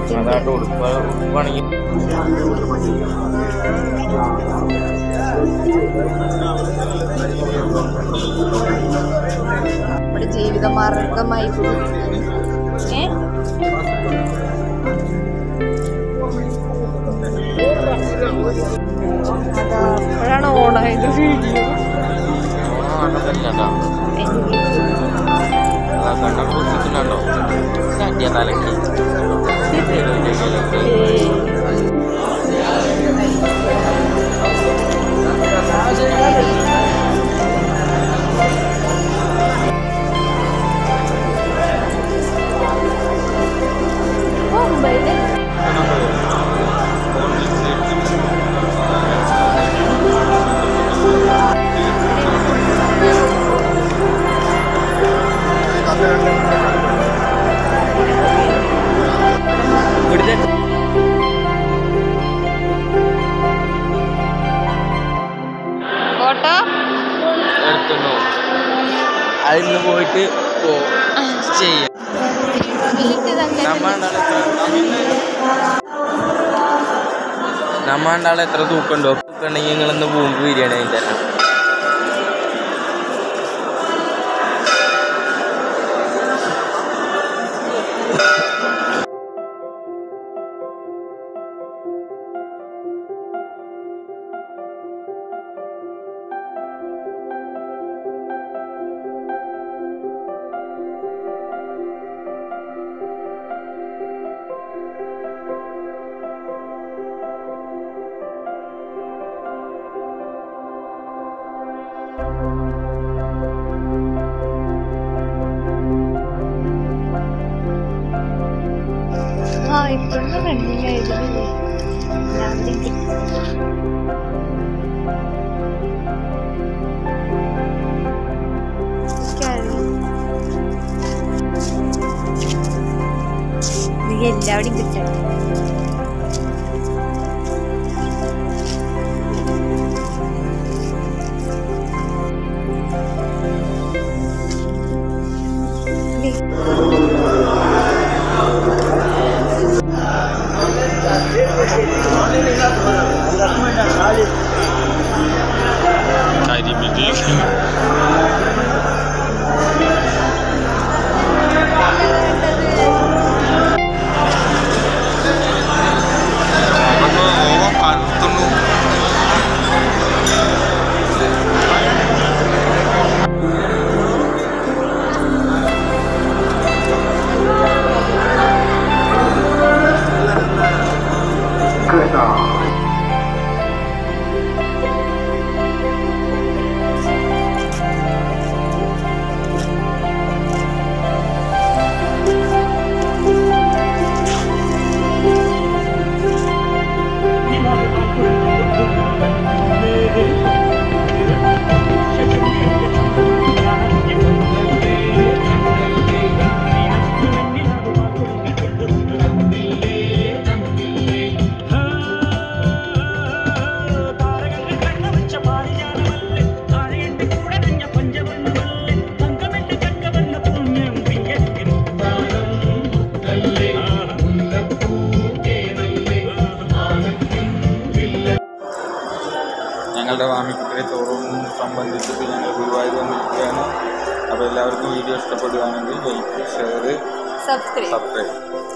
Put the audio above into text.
കൊടുത്തിട്ടുണ്ട് അതാണ്ട് ഉടുപ്പ് ഉടുപ്പാണെങ്കിൽ നമ്മുടെ ജീവിത മാർഗമായി പോകും ഏ അതാ അപ്പോഴാണ് ഓണായത് വീഡിയോ ആണതല്ലതാ അതാ കണ്ണൻ കുറിച്ചിട്ടുണ്ടോ അടിയ തലക്ക് മുംബൈയില് ഇവിടുത്തെ ഫോട്ടോ എടുക്കുന്നു അതിൽ നിന്ന് പോയിട്ട് പോ ചെയ്യാം നമ്മണ്ടാളെ നമ്മണ്ടാളെ എത്ര തൂക്കണ്ടോ തൂക്കണ്ടെങ്കിൽ നിങ്ങളൊന്ന് പോകുമ്പോൾ ബിരിയാണി ആയി തരാം ആ ഇപ്പോഴും റണ്ണിങ് ആയിരുന്നില്ലേ രാവിലെ എല്ലാവിടെയും കിട്ടണം കരിമിതി കറുത്തുള്ളൂ ഞങ്ങളുടെ വാമിക്കുട്ടിലെ ചോറും സംബന്ധിച്ചിട്ട് ഞങ്ങൾ ഗുരുവായൂർ വന്നിരിക്കുകയാണ് അപ്പോൾ എല്ലാവർക്കും വീഡിയോ ഇഷ്ടപ്പെടുകയാണെങ്കിൽ ലൈക്ക് ഷെയർ സബ്സ്ക്രൈബ് സബ്സ്ക്രൈബ്